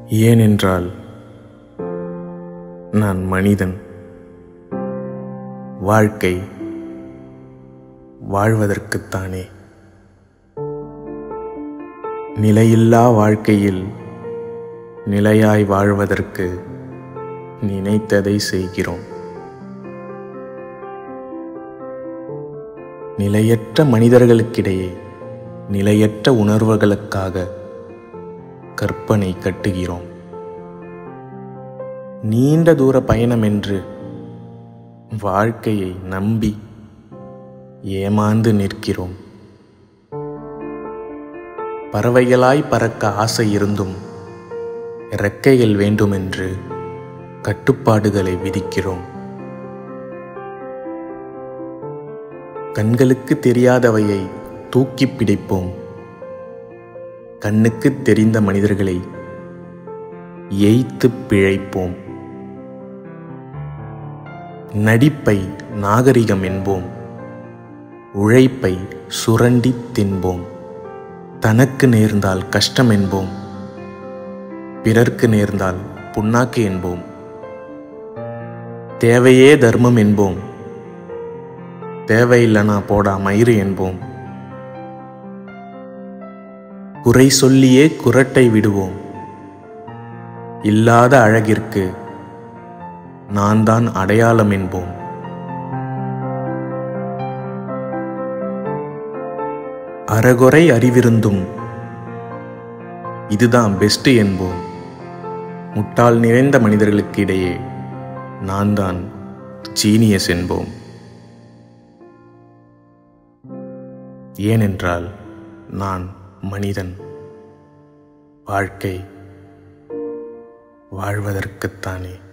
ஏனென்றால் நான் மனிதன் வாழ்க்கை வாழ்வதற்குத்தானே நிலையில்லா வாழ்க்கையில் நிலையாய் வாழ்வதற்கு நினைத்ததை செய்கிறோம் நிலையற்ற மனிதர்களுக்கிடையே நிலையற்ற உணர்வுகளுக்காக கற்பனை கட்டுகிறோம் நீண்ட தூர பயணம் என்று வாழ்க்கையை நம்பி ஏமாந்து நிற்கிறோம் பறவைகளாய் பறக்க ஆசை இருந்தும் இறக்கைகள் வேண்டுமென்று கட்டுப்பாடுகளை விதிக்கிறோம் கண்களுக்கு தெரியாதவையை தூக்கி பிடிப்போம் கண்ணுக்கு தெரிந்த மனிதர்களை எய்த்து பிழைப்போம் நடிப்பை நாகரிகம் என்போம் உழைப்பை சுரண்டி தின்போம் தனக்கு நேர்ந்தால் கஷ்டம் என்போம் பிறர்க்கு நேர்ந்தால் புண்ணாக்கு என்போம் தேவையே தர்மம் என்போம் தேவையில்லனா போடா மயிறு என்போம் குறை சொல்லியே குரட்டை விடுவோம் இல்லாத அழகிற்கு நான் தான் அடையாளம் என்போம் அறகுறை அறிவிருந்தும் இதுதான் பெஸ்ட் என்போம் முட்டாள் நிறைந்த மனிதர்களுக்கு இடையே நான் தான் ஜீனியஸ் என்போம் ஏனென்றால் நான் மனிதன் வாழ்க்கை வாழ்வதற்குத்தானே